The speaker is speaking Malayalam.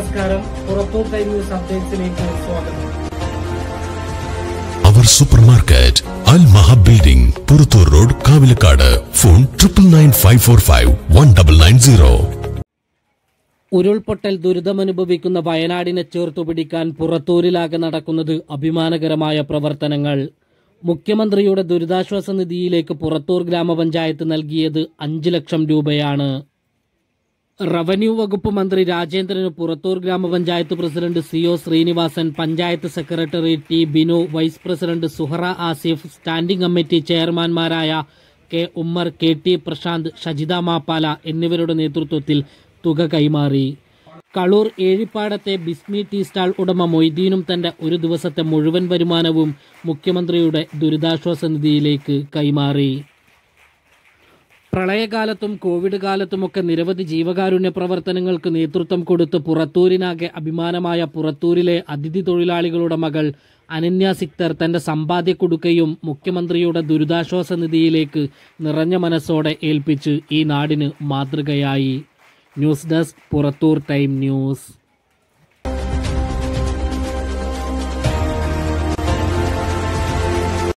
നമസ്കാരം പുറത്തൂർ ടൈം ന്യൂസ് അപ്ഡേറ്റ്സിലേക്ക് സ്വാഗതം our super market Al Maha building Purathur road Kavilakkad phone triple nine five four five one double nine zero ഉരുൾപൊട്ടൽ ദുരിതമനുഭവിക്കുന്ന വയനാടിനെ ചേർത്തുപിടിക്കാൻ പുറത്തൂരിലാകെ നടക്കുന്നത് അഭിമാനകരമായ പ്രവർത്തനങ്ങൾ മുഖ്യമന്ത്രിയുടെ ദുരിതാശ്വാസ നിധിയിലേക്ക് പുറത്തൂർ ഗ്രാമപഞ്ചായത്ത് നൽകിയത് അഞ്ച് ലക്ഷം രൂപയാണ് റവന്യൂ വകുപ്പ് മന്ത്രി രാജേന്ദ്രന് പുറത്തൂർ ഗ്രാമപഞ്ചായത്ത് president C O Srinivasan panchayat secretary T Binu vice president Suhara Asif standing committee ചെയർമാൻമാരായ K Ummer K T Prashanth Shajitha Mappala എന്നിവരുടെ നേതൃത്വത്തിൽ തുക കൈമാറി കളൂർ ഏഴിപ്പാടത്തെ ബിസ്മി ടീ സ്റ്റാൾ ഉടമ മൊയ്തീനും തന്റെ ഒരു ദിവസത്തെ മുഴുവൻ വരുമാനവും മുഖ്യമന്ത്രിയുടെ ദുരിതാശ്വാസ നിധിയിലേക്ക് കൈമാറി പ്രളയകാലത്തും കോവിഡ് കാലത്തുമൊക്കെ നിരവധി ജീവകാരുണ്യ പ്രവർത്തനങ്ങൾക്ക് നേതൃത്വം കൊടുത്ത് പുറത്തൂരിനാകെ അഭിമാനമായ പുറത്തൂരിലെ അതിഥി തൊഴിലാളികളുടെ മകൾ അനന്യ സിക്തർ തന്റെ സമ്പാദ്യ കൊടുക്കയും മുഖ്യമന്ത്രിയുടെ ദുരിതാശ്വാസ നിധിയിലേക്ക് നിറഞ്ഞ മനസ്സോടെ ഏൽപ്പിച്ച് ഈ നാടിന് മാതൃകയായി news desk Purathur time news